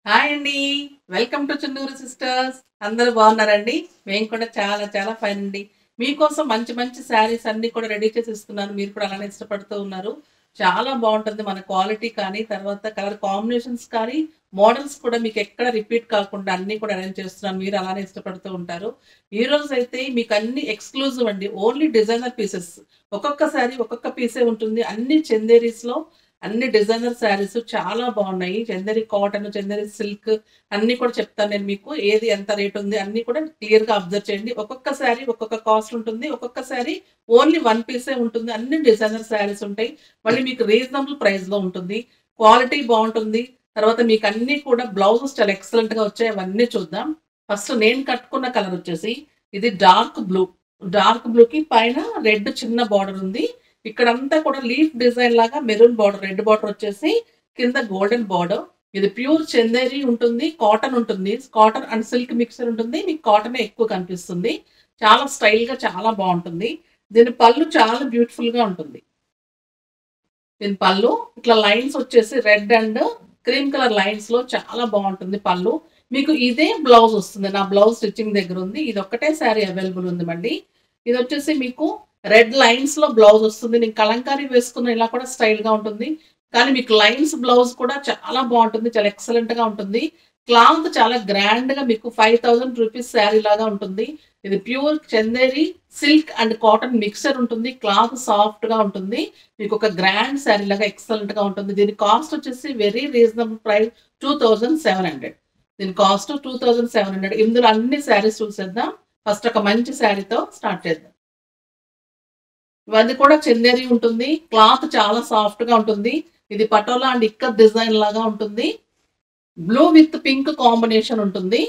hi అండి welcome to Chunduru sisters అందరూ బాగున్నారండి మేము కూడా చాలా చాలా ఫైన్ అండి మీకోసం మంచి మంచి శారీస్ అన్ని కూడా రెడీ చేసి ఇస్తున్నాను మీరు కూడా అలానే ఇష్టపడుతూ ఉన్నారు చాలా బాగుంటుంది మన క్వాలిటీ కానీ తర్వాత కలర్ కాంబినేషన్స్ కానీ మోడల్స్ కూడా మీకు ఎక్కడ రిపీట్ కాకుండా అన్ని కూడా అరేంజ్ చేస్తున్నాను మీరు అలానే ఇష్టపడుతూ ఉంటారు ఈ రోజు అయితే మీకు అన్ని ఎక్స్క్లూజివ్ అండి ఓన్లీ డిజైనర్ పీసెస్ ఒక్కొక్క శారీ ఒక్కొక్క పీసే ఉంటుంది అన్ని చందేరీస్ లో అన్ని డిజైనర్ శారీస్ చాలా బాగున్నాయి చందేరి కాటన్ చందేరి సిల్క్ అన్ని కూడా చెప్తాను నేను మీకు ఏది ఎంత రేట్ ఉంది అన్ని కూడా క్లియర్ గా అబ్జర్వ్ చేయండి ఒక్కొక్క శారీ ఒక్కొక్క కాస్ట్ ఉంటుంది ఒక్కొక్క శారీ ఓన్లీ వన్ పీసే ఉంటుంది అన్ని డిజైనర్ శారీస్ ఉంటాయి మళ్ళీ మీకు రీజనబుల్ ప్రైస్ లో ఉంటుంది క్వాలిటీ బాగుంటుంది తర్వాత మీకు అన్ని కూడా బ్లౌజెస్ చాలా ఎక్సలెంట్ గా వచ్చాయి అవన్నీ చూద్దాం ఫస్ట్ నేను కట్టుకున్న కలర్ వచ్చేసి ఇది డార్క్ బ్లూ డార్క్ బ్లూ కి పైన రెడ్ చిన్న బార్డర్ ఉంది ఇక్కడంతా కూడా లీఫ్ డిజైన్ లాగా మెరూన్ బార్డర్ రెడ్ బార్డర్ వచ్చేసి కింద గోల్డెన్ బార్డర్ ఇది ప్యూర్ చందేరి ఉంటుంది కాటన్ ఉంటుంది కాటన్ అండ్ సిల్క్ మిక్సర్ ఉంటుంది మీకు కాటన్ ఎక్కువ కనిపిస్తుంది చాలా స్టైల్ గా చాలా బాగుంటుంది దీని పళ్ళు చాలా బ్యూటిఫుల్ గా ఉంటుంది దీని పళ్ళు ఇట్లా లైన్స్ వచ్చేసి red and cream colour lines లో చాలా బాగుంటుంది పళ్ళు మీకు ఇదే బ్లౌజ్ వస్తుంది నా బ్లౌజ్ స్టిచ్చింగ్ దగ్గర ఉంది ఇది ఒక్కటే శారీ అవైలబుల్ ఉంది అండి ఇది వచ్చేసి మీకు రెడ్ లైన్స్ లో బ్లౌజ్ వస్తుంది నేను కలంకారీ వేసుకున్న ఇలా కూడా స్టైల్ గా ఉంటుంది కానీ మీకు లైన్స్ బ్లౌజ్ కూడా చాలా బాగుంటుంది చాలా ఎక్సలెంట్ గా ఉంటుంది క్లాత్ చాలా గ్రాండ్ గా మీకు ఫైవ్ థౌసండ్ రూపీస్ శారీ లాగా ఉంటుంది ఇది pure Chanderi silk and cotton mixer ఉంటుంది క్లాత్ సాఫ్ట్ గా ఉంటుంది మీకు ఒక గ్రాండ్ శారీ లాగా ఎక్సలెంట్ గా ఉంటుంది దీని కాస్ట్ వచ్చేసి very reasonable price two thousand seven hundred దీని cost two thousand seven hundred ఇందులో అన్ని శారీస్ చూసేద్దాం ఫస్ట్ ఒక మంచి శారీతో స్టార్ట్ చేద్దాం ఇవన్నీ కూడా చందేరి ఉంటుంది క్లాత్ చాలా సాఫ్ట్ గా ఉంటుంది ఇది పటోలా అండ్ ఇక్కత్ డిజైన్ లాగా ఉంటుంది బ్లూ విత్ పింక్ కాంబినేషన్ ఉంటుంది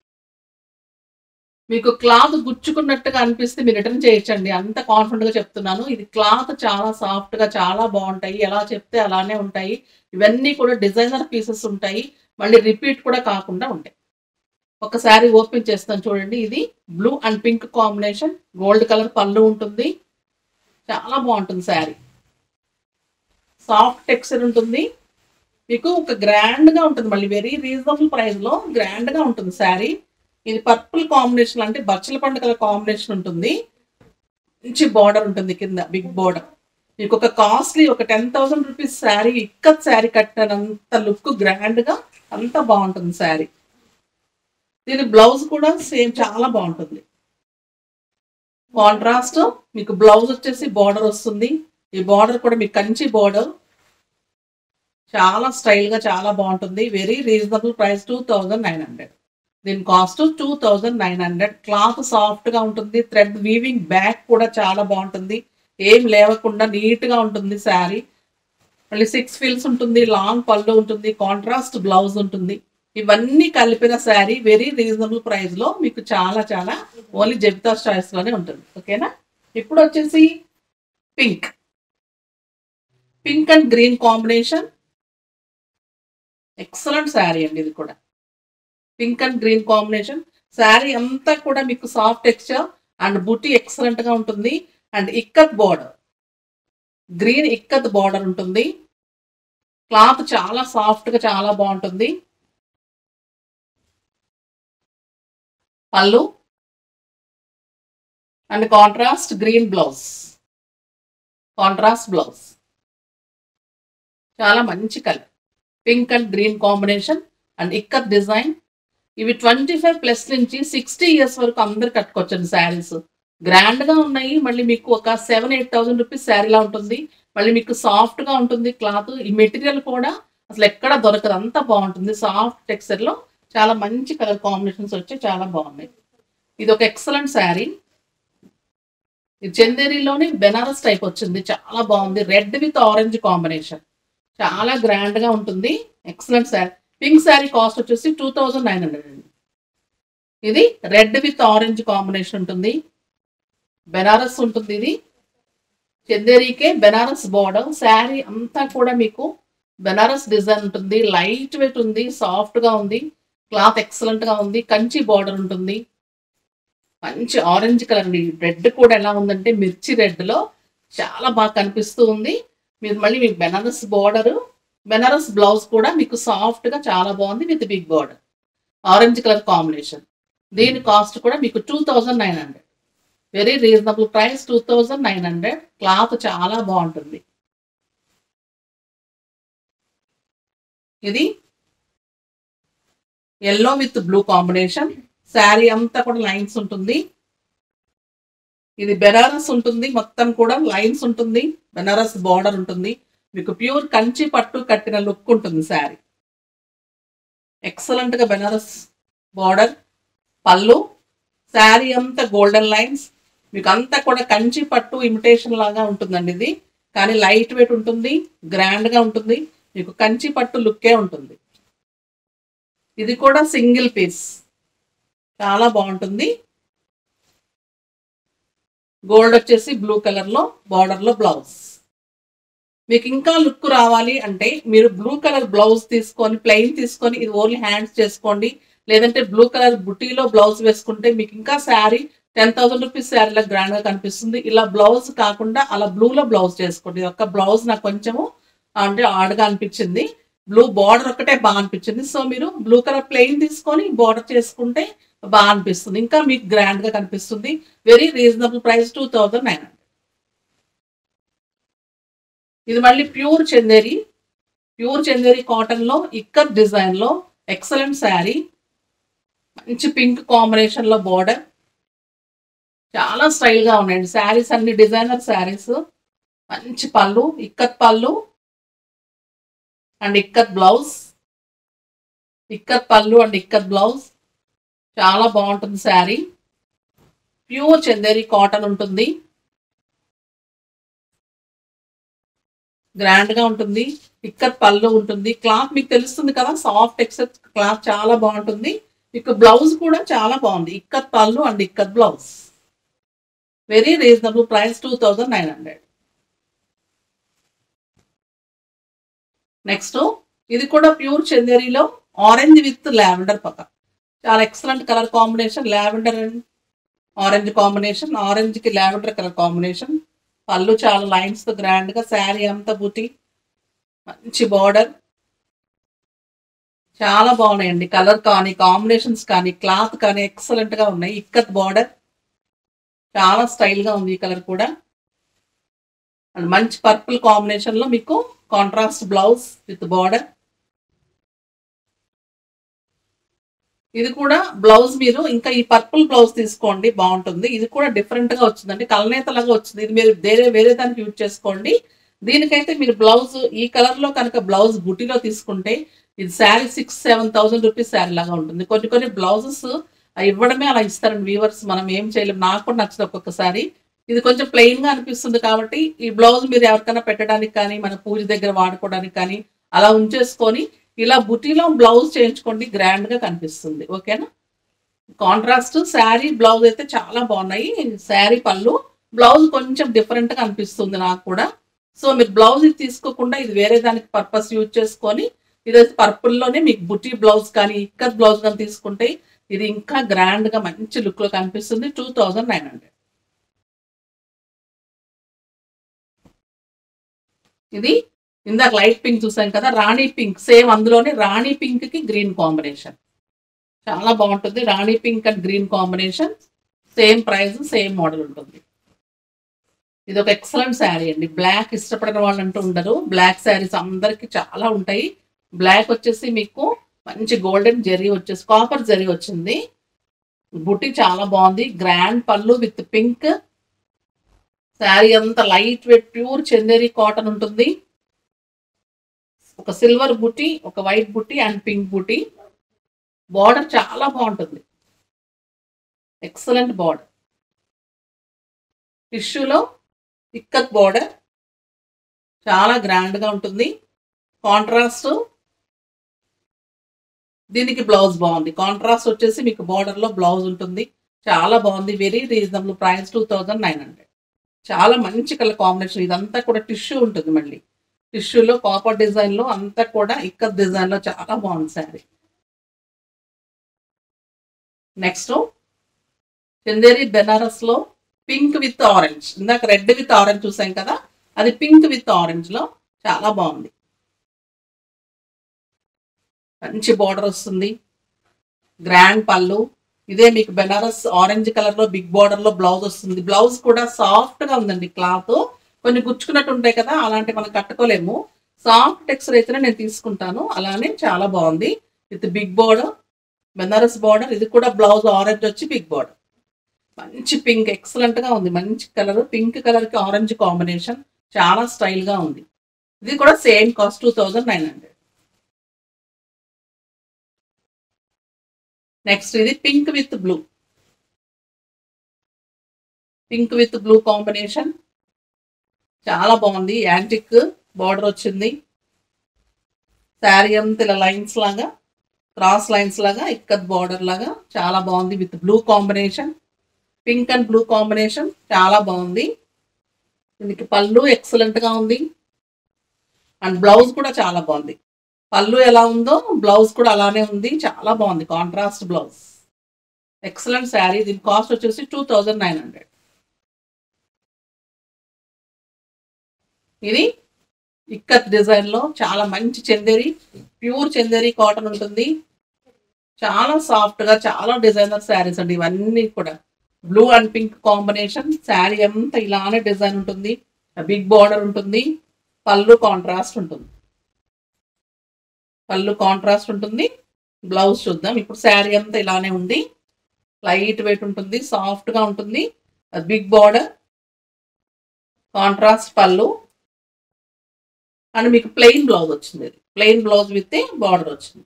మీకు క్లాత్ గుచ్చుకున్నట్టుగా అనిపిస్తే మీరు రిటర్న్ చేయొచ్చండి అంత కాన్ఫిడెంట్ గా చెప్తున్నాను ఇది క్లాత్ చాలా సాఫ్ట్ గా చాలా బాగుంటాయి ఎలా చెప్తే అలానే ఉంటాయి ఇవన్నీ కూడా డిజైనర్ పీసెస్ ఉంటాయి మళ్ళీ రిపీట్ కూడా కాకుండా ఉంటాయి ఒకసారి ఓపెన్ చేస్తాను చూడండి ఇది blue and pink combination gold colour పళ్ళు ఉంటుంది చాలా బాగుంటుంది శారీ సాఫ్ట్ టెక్స్చర్ ఉంటుంది మీకు ఒక గ్రాండ్ గా ఉంటుంది మళ్ళీ వెరీ రీజనబుల్ ప్రైస్ లో గ్రాండ్ గా ఉంటుంది శారీ ఇది పర్పుల్ కాంబినేషన్ అంటే బచ్చల పండుగల కాంబినేషన్ ఉంటుంది మంచి బార్డర్ ఉంటుంది కింద బిగ్ బార్డర్ మీకు ఒక కాస్ట్లీ ఒక ten thousand rupees sari ikat sari కట్టినంత లుక్ గ్రాండ్ గా అంత బాగుంటుంది శారీ దీని బ్లౌజ్ కూడా సేమ్ చాలా బాగుంటుంది కాంట్రాస్ట్ మీకు బ్లౌజ్ వచ్చేసి బార్డర్ వస్తుంది ఈ బార్డర్ కూడా మీకు కంచి బార్డర్ చాలా స్టైల్ గా చాలా బాగుంటుంది very reasonable price two thousand nine hundred దీని cost two thousand nine hundred cloth soft గా ఉంటుంది థ్రెడ్ వీవింగ్ బ్యాక్ కూడా చాలా బాగుంటుంది ఏం లేవకుండా నీట్ గా ఉంటుంది శారీ మళ్ళీ సిక్స్ ఫిల్స్ ఉంటుంది లాంగ్ పళ్ళు ఉంటుంది కాంట్రాస్ట్ బ్లౌజ్ ఉంటుంది ఇవన్నీ కలిపిన శారీ వెరీ రీజనబుల్ ప్రైస్ లో మీకు చాలా చాలా ఓన్లీ జబితా చాయిస్ లోనే ఉంటుంది ఓకేనా ఇప్పుడు వచ్చేసి pink pink and green combination excellent sari అండి ఇది కూడా pink and green combination sari అంతా కూడా మీకు సాఫ్ట్ టెక్స్చర్ అండ్ బుట్టి ఎక్సలెంట్ గా ఉంటుంది and ikat border green ikat border ఉంటుంది క్లాత్ చాలా సాఫ్ట్ గా చాలా బాగుంటుంది పళ్ళు and contrast green blouse contrast blouse చాలా మంచి colour pink and green combination and ikat design ఇవి ట్వంటీ ఫైవ్ ప్లస్ నుంచి సిక్స్టీ ఇయర్స్ వరకు అందరు కట్టుకోవచ్చండి శారీస్ గ్రాండ్ గా ఉన్నాయి మళ్ళీ మీకు ఒక సెవెన్ ఎయిట్ థౌసండ్ రూపీస్ శారీలా ఉంటుంది మళ్ళీ మీకు సాఫ్ట్ గా ఉంటుంది క్లాత్ ఈ మెటీరియల్ కూడా అసలు ఎక్కడ దొరకదు అంత బాగుంటుంది సాఫ్ట్ టెక్స్చర్ లో చాలా మంచి కలర్ కాంబినేషన్స్ వచ్చి చాలా బాగున్నాయి ఇది ఒక ఎక్సలెంట్ శారీ ఇది చందేరిలోని బెనారస్ టైప్ వచ్చింది చాలా బాగుంది రెడ్ విత్ ఆరెంజ్ కాంబినేషన్ చాలా గ్రాండ్ గా ఉంటుంది excellent sari pink sari cost వచ్చేసి టూ థౌజండ్ నైన్ హండ్రెడ్ అండి ఇది రెడ్ విత్ ఆరెంజ్ కాంబినేషన్ ఉంటుంది బెనారస్ ఉంటుంది ఇది చందేరీకే బెనారస్ బార్డర్ శారీ అంతా కూడా మీకు బెనారస్ డిజైన్ ఉంటుంది లైట్ వెయిట్ ఉంది సాఫ్ట్ గా ఉంది క్లాత్ ఎక్సలెంట్ గా ఉంది కంచి బార్డర్ ఉంటుంది మంచి ఆరెంజ్ కలర్ అండి రెడ్ కూడా ఎలా ఉందంటే మిర్చి రెడ్ లో చాలా బాగా కనిపిస్తూ ఉంది మీరు మళ్ళీ మీకు బెనారస్ బార్డర్ బెనారస్ బ్లౌజ్ కూడా మీకు సాఫ్ట్ గా చాలా బాగుంది with big border orange colour combination దీని కాస్ట్ కూడా మీకు two thousand nine hundred very reasonable price two thousand nine hundred cloth చాలా బాగుంటుంది ఇది yellow with blue combination sari అంతా కూడా లైన్స్ ఉంటుంది ఇది బెనారస్ ఉంటుంది మొత్తం కూడా లైన్స్ ఉంటుంది బెనారస్ బార్డర్ ఉంటుంది మీకు ప్యూర్ కంచి పట్టు కట్టిన లుక్ ఉంటుంది శారీ ఎక్సలెంట్ గా బెనారస్ బార్డర్ పళ్ళు శారీ అంతా గోల్డెన్ లైన్స్ మీకు అంతా కూడా కంచి పట్టు ఇమిటేషన్ లాగా ఉంటుందండి ఇది కానీ లైట్ వెయిట్ ఉంటుంది గ్రాండ్ గా ఉంటుంది మీకు కంచి పట్టు లుక్కే ఉంటుంది ఇది కూడా సింగిల్ పీస్ చాలా బాగుంటుంది గోల్డ్ వచ్చేసి బ్లూ కలర్ లో బార్డర్ లో బ్లౌజ్ మీకు ఇంకా లుక్ రావాలి అంటే మీరు బ్లూ కలర్ బ్లౌజ్ తీసుకొని ప్లెయిన్ తీసుకొని ఇది ఓన్లీ హ్యాండ్స్ చేసుకోండి లేదంటే బ్లూ కలర్ బుటీలో బ్లౌజ్ వేసుకుంటే మీకు ఇంకా శారీ టెన్ థౌసండ్ రూపీస్ శారీలో గ్రాండ్ గా కనిపిస్తుంది ఇలా బ్లౌజ్ కాకుండా అలా బ్లూలో బ్లౌజ్ చేసుకోండి ఇది ఒక్క బ్లౌజ్ నాకు కొంచెము అంటే ఆడగా అనిపించింది బ్లూ బార్డర్ ఒకటే బాగా అనిపించింది సో మీరు బ్లూ కలర్ ప్లెయిన్ తీసుకొని బార్డర్ చేసుకుంటే బాగా అనిపిస్తుంది ఇంకా మీకు గ్రాండ్ గా కనిపిస్తుంది very reasonable price two thousand nine hundred ఇది మళ్ళీ pure Chanderi pure Chanderi cotton లో ఇక్కత్ డిజైన్ లో ఎక్సలెంట్ శారీ మంచి పింక్ కాంబినేషన్ లో బార్డర్ చాలా స్టైల్ గా ఉన్నాయండి శారీస్ అన్ని డిజైనర్ శారీస్ మంచి పళ్ళు ఇక్కత్ పళ్ళు అండ్ ఇక్కత్ బ్లౌజ్ ఇక్కత్ పళ్ళు అండ్ ఇక్కత్ బ్లౌజ్ చాలా బాగుంటుంది శారీ ప్యూర్ చందేరి కాటన్ ఉంటుంది గ్రాండ్ గా ఉంటుంది ఇక్కత్ పళ్ళు ఉంటుంది క్లాత్ మీకు తెలుస్తుంది కదా సాఫ్ట్ ఎక్సెప్ట్ క్లాత్ చాలా బాగుంటుంది మీకు బ్లౌజ్ కూడా చాలా బాగుంది ఇక్కత్ పళ్ళు and ikat blouse very reasonable price two thousand nine hundred next ఇది కూడా ప్యూర్ చందేరిలో ఆరెంజ్ విత్ లావెండర్ పక్క చాలా excellent colour combination lavender and orange combination orange కి లావెండర్ కలర్ కాంబినేషన్ పళ్ళు చాలా లైన్స్ తో గ్రాండ్ గా శారీ అంతా బుటి మంచి బార్డర్ చాలా బాగున్నాయండి కలర్ కానీ కాంబినేషన్స్ కానీ క్లాత్ కానీ ఎక్సలెంట్ గా ఉన్నాయి ఇక్కత్ బార్డర్ చాలా స్టైల్ గా ఉంది ఈ కలర్ కూడా అండ్ మంచి పర్పుల్ కాంబినేషన్ లో మీకు కాంట్రాస్ట్ బ్లౌజ్ విత్ బార్డర్ ఇది కూడా బ్లౌజ్ మీరు ఇంకా ఈ పర్పుల్ బ్లౌజ్ తీసుకోండి బాగుంటుంది ఇది కూడా డిఫరెంట్ గా వచ్చిందండి కలనేత లాగా వచ్చింది ఇది మీరు వేరే వేరే దానికి యూజ్ చేసుకోండి దీనికైతే మీరు బ్లౌజ్ ఈ కలర్ లో కనుక బ్లౌజ్ బుటీలో తీసుకుంటే ఇది sari six seven thousand rupees sari లాగా ఉంటుంది కొన్ని కొన్ని బ్లౌజెస్ ఇవ్వడమే అలా ఇస్తారండి వీవర్స్ మనం ఏం చేయలేం నాకు కూడా నచ్చదు ఒక్కొక్కసారి ఇది కొంచెం ప్లెయిన్ గా అనిపిస్తుంది కాబట్టి ఈ బ్లౌజ్ మీరు ఎవరికైనా పెట్టడానికి కానీ మన పూజ దగ్గర వాడుకోవడానికి కానీ అలా ఉంచేసుకొని ఇలా బుటీలో బ్లౌజ్ చేయించుకోండి గ్రాండ్ గా కనిపిస్తుంది ఓకేనా కాంట్రాస్ట్ శారీ బ్లౌజ్ అయితే చాలా బాగున్నాయి శారీ పళ్ళు బ్లౌజ్ కొంచెం డిఫరెంట్ గా అనిపిస్తుంది నాకు కూడా సో మీరు బ్లౌజ్ ఇది తీసుకోకుండా ఇది వేరే దానికి పర్పస్ యూజ్ చేసుకొని ఇది పర్పుల్ లోనే మీకు బుటీ బ్లౌజ్ కానీ ఇక్కత్ బ్లౌజ్ కానీ తీసుకుంటే ఇది ఇంకా గ్రాండ్ గా మంచి లుక్ లో కనిపిస్తుంది టూ థౌజండ్ నైన్ హండ్రెడ్ ఇది ఇందాక లైట్ పింక్ చూసాం కదా రాణి పింక్ సేమ్ అందులోనే రాణి పింక్ కి గ్రీన్ కాంబినేషన్ చాలా బాగుంటుంది rani pink and green combination same price same model ఉంటుంది ఇది ఒక ఎక్సలెంట్ శారీ అండి బ్లాక్ ఇష్టపడిన వాళ్ళు అంటూ ఉండరు బ్లాక్ శారీస్ అందరికి చాలా ఉంటాయి బ్లాక్ వచ్చేసి మీకు మంచి గోల్డెన్ జరీ వచ్చేసి కాపర్ జరీ వచ్చింది బుట్టి చాలా బాగుంది గ్రాండ్ పళ్ళు విత్ పింక్ శారీ అంతా light weight pure Chanderi cotton ఉంటుంది ఒక సిల్వర్ బుట్టి ఒక వైట్ బుట్టి అండ్ పింక్ బుట్టి బార్డర్ చాలా బాగుంటుంది ఎక్సలెంట్ బార్డర్ టిష్యూలో ఇక్కత్ బార్డర్ చాలా గ్రాండ్ గా ఉంటుంది కాంట్రాస్ట్ దీనికి బ్లౌజ్ బాగుంది కాంట్రాస్ట్ వచ్చేసి మీకు బార్డర్ లో బ్లౌజ్ ఉంటుంది చాలా బాగుంది very reasonable price two thousand nine hundred చాలా మంచి కలర్ కాంబినేషన్ ఇదంతా కూడా టిష్యూ ఉంటుంది మళ్ళీ టిష్యూలో కాపర్ డిజైన్ లో అంతా కూడా ఇక్కత్ డిజైన్ లో చాలా బాగుంది శారీ నెక్స్ట్ చందేరి బెనారస్ లో పింక్ విత్ ఆరెంజ్ ఇందాక రెడ్ విత్ ఆరెంజ్ చూసాం కదా అది పింక్ విత్ ఆరెంజ్ లో చాలా బాగుంది మంచి బార్డర్ వస్తుంది గ్రాండ్ పళ్ళు ఇదే మీకు బెనారస్ ఆరెంజ్ కలర్ లో బిగ్ బార్డర్ లో బ్లౌజ్ వస్తుంది బ్లౌజ్ కూడా సాఫ్ట్ గా ఉందండి క్లాత్ కొన్ని గుచ్చుకున్నట్టు ఉంటాయి కదా అలాంటి మనం కట్టుకోలేము సాఫ్ట్ టెక్స్చర్ అయితేనే నేను తీసుకుంటాను అలానే చాలా బాగుంది with big border Banaras border ఇది కూడా బ్లౌజ్ ఆరెంజ్ వచ్చి బిగ్ బార్డర్ మంచి పింక్ ఎక్సలెంట్ గా ఉంది మంచి కలర్ పింక్ కలర్ కి ఆరెంజ్ కాంబినేషన్ చాలా స్టైల్ గా ఉంది ఇది కూడా same cost two thousand nine hundred next ఇది pink with blue pink with blue combination చాలా బాగుంది యాంటిక్ బార్డర్ వచ్చింది శారీ అంతా ఇలా లైన్స్ లాగా క్రాస్ లైన్స్ లాగా ఇక్కత్ బార్డర్ లాగా చాలా బాగుంది with blue combination pink and blue combination చాలా బాగుంది దీనికి పళ్ళు ఎక్సలెంట్ గా ఉంది అండ్ బ్లౌజ్ కూడా చాలా బాగుంది పళ్ళు ఎలా ఉందో బ్లౌజ్ కూడా అలానే ఉంది చాలా బాగుంది కాంట్రాస్ట్ బ్లౌజ్ ఎక్సలెంట్ శారీ దీని కాస్ట్ వచ్చేసి టూ థౌజండ్ నైన్ హండ్రెడ్ ఇది ఇక్కత్ డిజైన్ లో చాలా మంచి చందేరి ప్యూర్ చందేరి కాటన్ ఉంటుంది చాలా సాఫ్ట్ గా చాలా డిజైనర్ శారీస్ అండి ఇవన్నీ కూడా blue and pink combination sari అంతా ఇలానే డిజైన్ ఉంటుంది బిగ్ బార్డర్ ఉంటుంది పళ్ళు కాంట్రాస్ట్ ఉంటుంది పళ్ళు కాంట్రాస్ట్ ఉంటుంది బ్లౌజ్ చూద్దాం ఇప్పుడు శారీ అంతా ఇలానే ఉంది లైట్ వెయిట్ ఉంటుంది సాఫ్ట్ గా ఉంటుంది బిగ్ బార్డర్ కాంట్రాస్ట్ పళ్ళు అండ్ మీకు ప్లెయిన్ బ్లౌజ్ వచ్చింది ఇది ప్లెయిన్ బ్లౌజ్ విత్ బార్డర్ వచ్చింది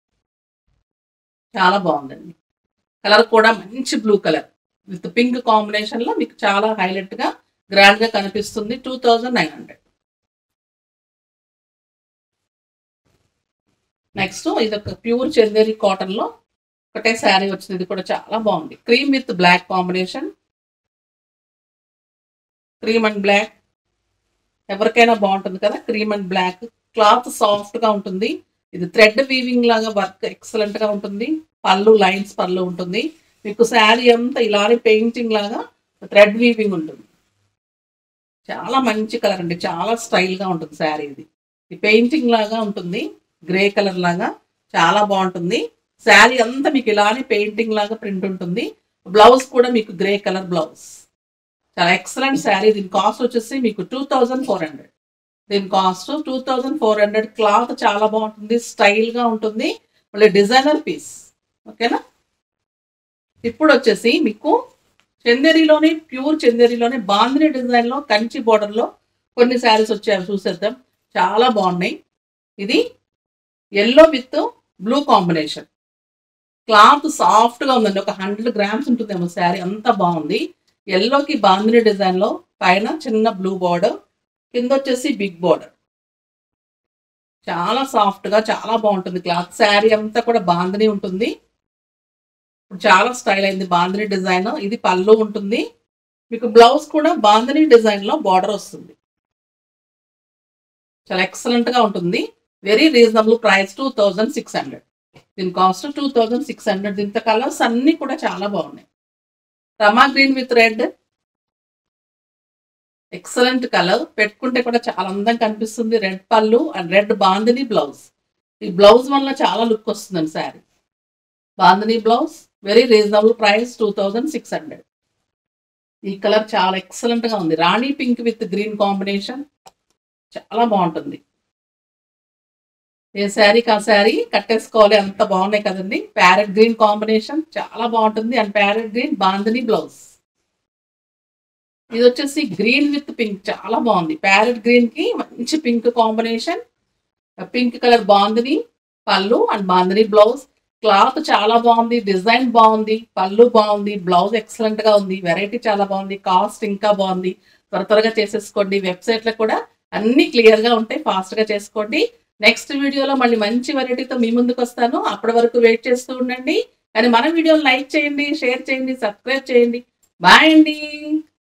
చాలా బాగుందండి కలర్ కూడా మంచి blue colour with pink combination లో మీకు చాలా హైలైట్ గా గ్రాండ్ గా కనిపిస్తుంది two thousand nine hundred next ఇది ఒక ప్యూర్ చందేరి కాటన్ లో ఒకటే శారీ వచ్చింది ఇది కూడా చాలా బాగుంది cream with black combination cream and black ఎవరికైనా బాగుంటుంది కదా cream and black cloth soft గా ఉంటుంది ఇది థ్రెడ్ వీవింగ్ లాగా వర్క్ ఎక్సలెంట్ గా ఉంటుంది పళ్ళు లైన్స్ పళ్ళు ఉంటుంది మీకు శారీ అంతా ఇలానే పెయింటింగ్ లాగా థ్రెడ్ వీవింగ్ ఉంటుంది చాలా మంచి కలర్ అండి చాలా స్టైల్ గా ఉంటుంది శారీ ఇది ఈ పెయింటింగ్ లాగా ఉంటుంది గ్రే కలర్ లాగా చాలా బాగుంటుంది శారీ అంతా మీకు ఇలానే పెయింటింగ్ లాగా ప్రింట్ ఉంటుంది బ్లౌజ్ కూడా మీకు గ్రే కలర్ బ్లౌజ్ చాలా ఎక్సలెంట్ శారీ దీని కాస్ట్ వచ్చేసి మీకు టూ థౌజండ్ ఫోర్ హండ్రెడ్ దీని cost two thousand four hundred cloth చాలా బాగుంటుంది స్టైల్ గా ఉంటుంది మళ్ళీ డిజైనర్ పీస్ ఓకేనా ఇప్పుడు వచ్చేసి మీకు చందేరిలోని ప్యూర్ చందేరిలోని బాందిని డిజైన్ లో కంచి border లో కొన్ని శారీస్ వచ్చాయి అవి చూసేద్దాం చాలా బాగున్నాయి ఇది yellow with blue combination cloth soft గా ఉందండి ఒక హండ్రెడ్ గ్రామ్స్ ఉంటుందేమో శారీ అంత బాగుంది ఎల్లోకి బాందిని డిజైన్ లో పైన చిన్న బ్లూ బార్డర్ కింద వచ్చేసి బిగ్ బార్డర్ చాలా సాఫ్ట్ గా చాలా బాగుంటుంది క్లాత్ శారీ అంతా కూడా బాందిని ఉంటుంది ఇప్పుడు చాలా స్టైల్ అయింది బాందిని డిజైన్ ఇది పళ్ళు ఉంటుంది మీకు బ్లౌజ్ కూడా బాందిని డిజైన్ లో బార్డర్ వస్తుంది చాలా ఎక్సలెంట్ గా ఉంటుంది very reasonable price two thousand six hundred దీని cost two thousand six hundred దీంతో కలర్స్ అన్ని కూడా చాలా బాగున్నాయి Rama green with red excellent colour పెట్టుకుంటే కూడా చాలా అందంగా కనిపిస్తుంది రెడ్ పళ్ళు అండ్ రెడ్ బాందిని బ్లౌజ్ ఈ బ్లౌజ్ వల్ల చాలా లుక్ వస్తుందండి sari bandhani blouse very reasonable price two thousand six hundred ఈ కలర్ చాలా ఎక్సలెంట్ గా ఉంది rani pink with green combination చాలా బాగుంటుంది ఏ శారీ కా శారీ కట్టేసుకోవాలి అంత బాగున్నాయి కదండి ప్యారెట్ గ్రీన్ కాంబినేషన్ చాలా బాగుంటుంది and parrot green bandhani blouse ఇది వచ్చేసి గ్రీన్ విత్ పింక్ చాలా బాగుంది ప్యారెట్ గ్రీన్ కి మంచి pink combination pink colour bandhani పళ్ళు అండ్ బాందిని బ్లౌజ్ క్లాత్ చాలా బాగుంది డిజైన్ బాగుంది పళ్ళు బాగుంది బ్లౌజ్ ఎక్సలెంట్ గా ఉంది వెరైటీ చాలా బాగుంది కాస్ట్ ఇంకా బాగుంది త్వర త్వరగా చేసేసుకోండి వెబ్సైట్ లో కూడా అన్ని క్లియర్ గా ఉంటాయి ఫాస్ట్ గా చేసుకోండి నెక్స్ట్ వీడియోలో మళ్ళీ మంచి వెరైటీతో మీ ముందుకు వస్తాను అప్పటి వరకు వెయిట్ చేస్తూ ఉండండి కానీ మన వీడియోని లైక్ చేయండి షేర్ చేయండి సబ్స్క్రైబ్ చేయండి బాయ్ అండి